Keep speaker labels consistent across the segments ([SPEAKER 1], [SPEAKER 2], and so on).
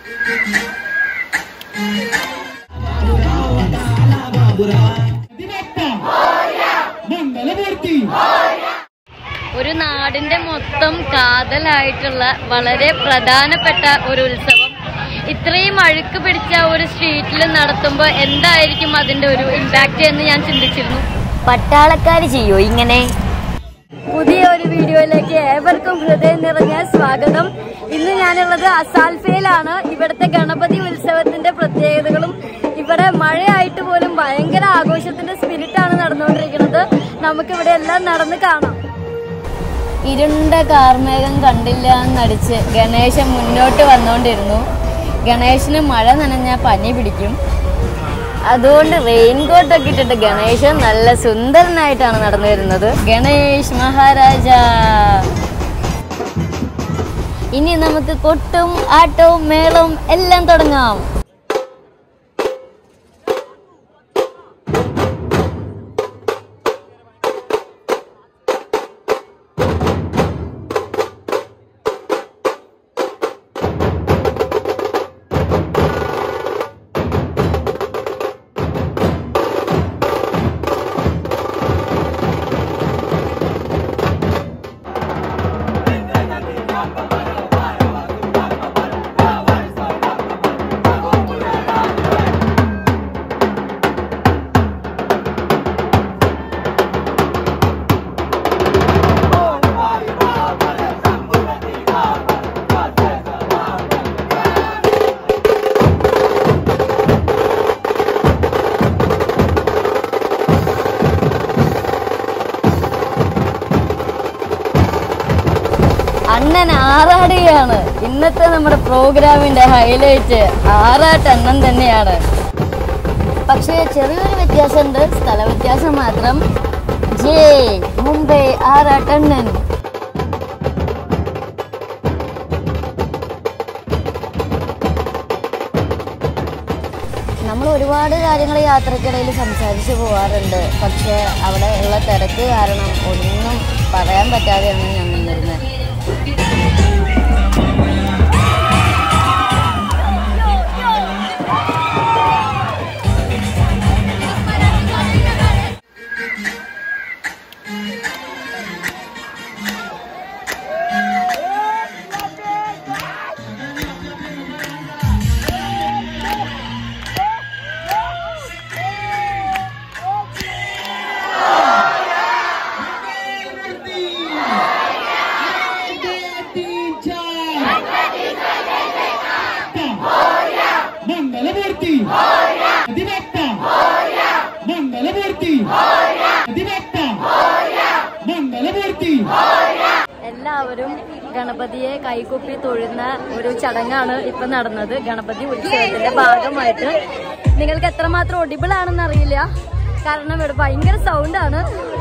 [SPEAKER 1] മംഗളമൂർത്തി
[SPEAKER 2] ഒരു നാടിന്റെ മൊത്തം കാതലായിട്ടുള്ള വളരെ പ്രധാനപ്പെട്ട ഒരു ഉത്സവം ഇത്രയും അഴുക്ക് പിടിച്ച ഒരു സ്ട്രീറ്റിൽ നടത്തുമ്പോൾ എന്തായിരിക്കും അതിന്റെ ഒരു ഇമ്പാക്റ്റ് എന്ന് ഞാൻ ചിന്തിച്ചിരുന്നു
[SPEAKER 3] പട്ടാളക്കാര് ചെയ്യോ ഇങ്ങനെ
[SPEAKER 2] പുതിയ ഒരു വീഡിയോയിലേക്ക് ഏവർക്കും ഹൃദയം നിറഞ്ഞ സ്വാഗതം ഇന്ന് ഞാനുള്ളത് അസാൽഫയിലാണ് ഇവിടുത്തെ ഗണപതി ഉത്സവത്തിന്റെ പ്രത്യേകതകളും ഇവിടെ മഴയായിട്ട് പോലും ഭയങ്കര ആഘോഷത്തിന്റെ സ്പിരിറ്റാണ് നടന്നുകൊണ്ടിരിക്കുന്നത് നമുക്ക് ഇവിടെ എല്ലാം നടന്ന് കാണാം ഇരുണ്ട കാർമേഘം കണ്ടില്ല എന്നടിച്ച് ഗണേശൻ മുന്നോട്ട് വന്നുകൊണ്ടിരുന്നു ഗണേശന് മഴ നനഞ്ഞ പനി പിടിക്കും അതുകൊണ്ട് റെയിൻകോട്ട് ഒക്കെ ഇട്ടിട്ട് ഗണേശൻ നല്ല സുന്ദരനായിട്ടാണ് നടന്നു വരുന്നത് ഗണേഷ് മഹാരാജ ഇനി നമുക്ക് കൊട്ടും ആട്ടവും മേളവും എല്ലാം തുടങ്ങാം അണ്ണൻ ആറാടുകയാണ് ഇന്നത്തെ നമ്മുടെ പ്രോഗ്രാമിന്റെ ഹൈലൈറ്റ് ആറാട്ടണ്ണൻ തന്നെയാണ് പക്ഷേ ചെറിയൊരു വ്യത്യാസമുണ്ട് സ്ഥല വ്യത്യാസം മാത്രം ജേ മുംബൈ ആറാട്ടണ്ണൻ നമ്മൾ ഒരുപാട് കാര്യങ്ങൾ യാത്രക്കിടയിൽ സംസാരിച്ച് പോവാറുണ്ട് പക്ഷേ അവിടെ ഉള്ള തിരക്ക് കാരണം ഒന്നും പറയാൻ പറ്റാതെയാണ് ഞാൻ നിന്നിരുന്നത്
[SPEAKER 1] മംഗളമൂർത്തി അതിനപ്പ മംഗളമൂർത്തി അതിനപ്പ മംഗളമൂർത്തി
[SPEAKER 2] എല്ലാവരും ഗണപതിയെ കൈകുപ്പി തൊഴുന്ന ഒരു ചടങ്ങാണ് ഇപ്പൊ നടന്നത് ഗണപതി ഉത്സവത്തിന്റെ ഭാഗമായിട്ട് നിങ്ങൾക്ക് എത്രമാത്രം ഒഡിബിൾ ആണെന്ന് അറിയില്ല കാരണം ഇവിടെ ഭയങ്കര സൗണ്ട് ആണ്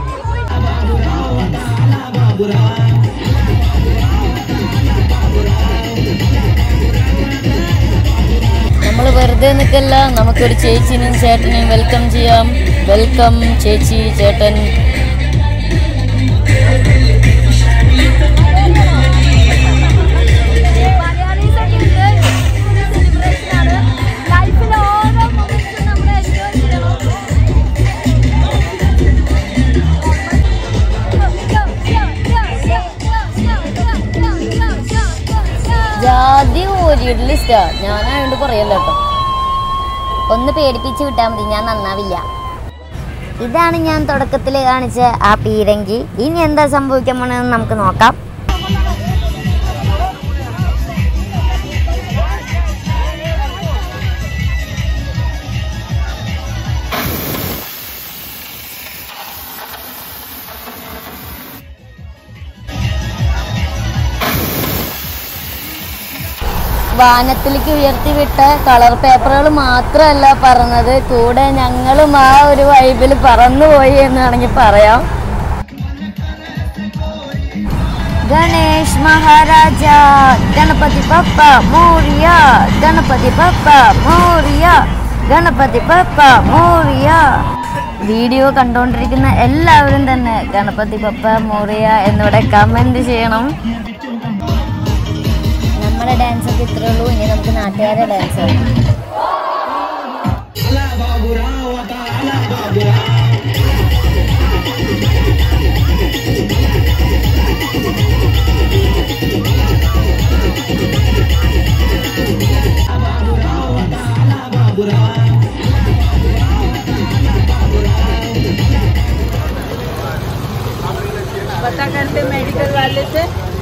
[SPEAKER 2] നമ്മൾ വെറുതെ നിൽക്കല്ല നമുക്കൊരു ചേച്ചിനും ചേട്ടനെയും വെൽക്കം ചെയ്യാം വെൽക്കം ചേച്ചി ചേട്ടൻ ജാതി ഒരു സ്റ്റാ ഞാനായോണ്ട് പറയല്ല കേട്ടോ
[SPEAKER 3] ഒന്ന് പേടിപ്പിച്ച് വിട്ടാൽ മതി ഞാൻ നന്നാവില്ല ഇതാണ് ഞാൻ തുടക്കത്തിൽ കാണിച്ച ആ പീരങ്കി ഇനി എന്താ സംഭവിക്കാൻ പോണെന്ന് നമുക്ക് നോക്കാം
[SPEAKER 2] വാനത്തിലേക്ക് ഉയർത്തിവിട്ട കളർ പേപ്പറുകൾ മാത്രമല്ല പറഞ്ഞത് കൂടെ ഞങ്ങളും ആ ഒരു വൈബിൽ പറന്നുപോയി എന്ന് വേണമെങ്കിൽ പറയാം
[SPEAKER 3] ഗണേഷ് മഹാരാജ ഗണപതി പപ്പ മോറിയ ഗണപതി പപ്പ മോറിയ ഗണപതി പപ്പ മോറിയ
[SPEAKER 2] വീഡിയോ കണ്ടുകൊണ്ടിരിക്കുന്ന എല്ലാവരും തന്നെ ഗണപതി പപ്പ മോറിയ എന്നിവിടെ കമന്റ് ചെയ്യണം
[SPEAKER 3] നമ്മൾ നമ്മുടെ ഡാൻസ് ഒക്കെ ഇത്രേ ഉള്ളൂ ഇനി നമുക്ക് നാട്ടുകാരുടെ ഡാൻസ് കാണാം
[SPEAKER 2] पता करते मेडिकल वाले से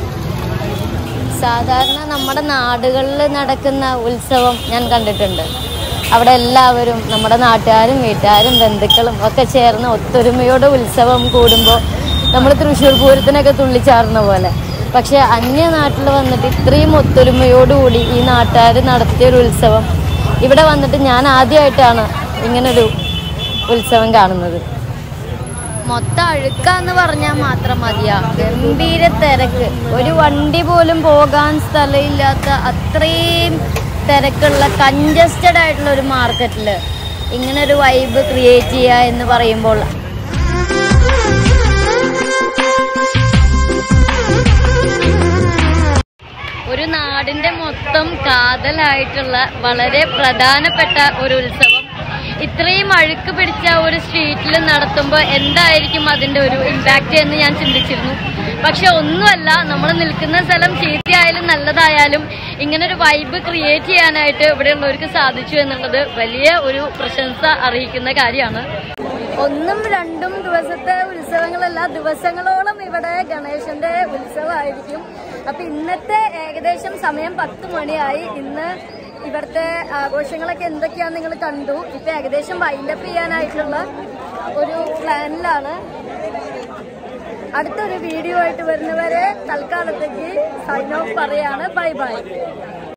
[SPEAKER 3] സാധാരണ നമ്മുടെ നാടുകളിൽ നടക്കുന്ന ഉത്സവം ഞാൻ കണ്ടിട്ടുണ്ട് അവിടെ എല്ലാവരും നമ്മുടെ നാട്ടുകാരും വീട്ടുകാരും ബന്ധുക്കളും ഒക്കെ ചേർന്ന് ഒത്തൊരുമയോടെ ഉത്സവം കൂടുമ്പോൾ നമ്മൾ തൃശ്ശൂർ പൂരത്തിനൊക്കെ തുള്ളിച്ചാടുന്ന പോലെ പക്ഷെ അന്യ നാട്ടിൽ വന്നിട്ട് ഇത്രയും ഒത്തൊരുമയോടുകൂടി ഈ നാട്ടുകാർ നടത്തിയൊരു ഉത്സവം ഇവിടെ വന്നിട്ട് ഞാൻ ആദ്യമായിട്ടാണ് ഇങ്ങനൊരു ഉത്സവം കാണുന്നത് മൊത്തം അഴുക്കാന്ന് പറഞ്ഞാൽ മാത്രം മതിയാ ഗംഭീര തിരക്ക് ഒരു വണ്ടി പോലും പോകാൻ സ്ഥലമില്ലാത്ത അത്രയും തിരക്കുള്ള കൺജസ്റ്റഡ് ആയിട്ടുള്ള ഒരു മാർക്കറ്റിൽ ഇങ്ങനെ ഒരു വൈബ് ക്രിയേറ്റ് ചെയ്യുക എന്ന് പറയുമ്പോൾ ഒരു നാടിന്റെ മൊത്തം കാതലായിട്ടുള്ള വളരെ പ്രധാനപ്പെട്ട ഒരു ഉത്സവം ഇത്രയും അഴുക്ക് പിടിച്ച ഒരു സ്ട്രീറ്റിൽ നടത്തുമ്പോൾ എന്തായിരിക്കും അതിന്റെ ഒരു ഇമ്പാക്റ്റ് എന്ന് ഞാൻ ചിന്തിച്ചിരുന്നു പക്ഷെ ഒന്നുമല്ല നമ്മൾ നിൽക്കുന്ന സ്ഥലം ചീത്തയായാലും നല്ലതായാലും ഇങ്ങനെ ഒരു വൈബ് ക്രിയേറ്റ് ചെയ്യാനായിട്ട് ഇവിടെയുള്ളവർക്ക് സാധിച്ചു എന്നുള്ളത് വലിയ ഒരു പ്രശംസ അറിയിക്കുന്ന കാര്യമാണ് ഒന്നും രണ്ടും ദിവസത്തെ ഉത്സവങ്ങളല്ല ദിവസങ്ങളോളം ഇവിടെ ഗണേശന്റെ ഉത്സവമായിരിക്കും അപ്പൊ ഇന്നത്തെ ഏകദേശം സമയം പത്ത് മണിയായി ഇന്ന് ഇവിടുത്തെ ആഘോഷങ്ങളൊക്കെ എന്തൊക്കെയാന്ന് നിങ്ങൾ കണ്ടു ഇപ്പൊ ഏകദേശം വൈൻഡപ്പ് ചെയ്യാനായിട്ടുള്ള ഒരു പ്ലാനിലാണ് അടുത്തൊരു വീഡിയോ ആയിട്ട് വരുന്നവരെ തൽക്കാലത്തേക്ക് സൈൻ ഓഫ് പറയാണ് ബൈ ബൈ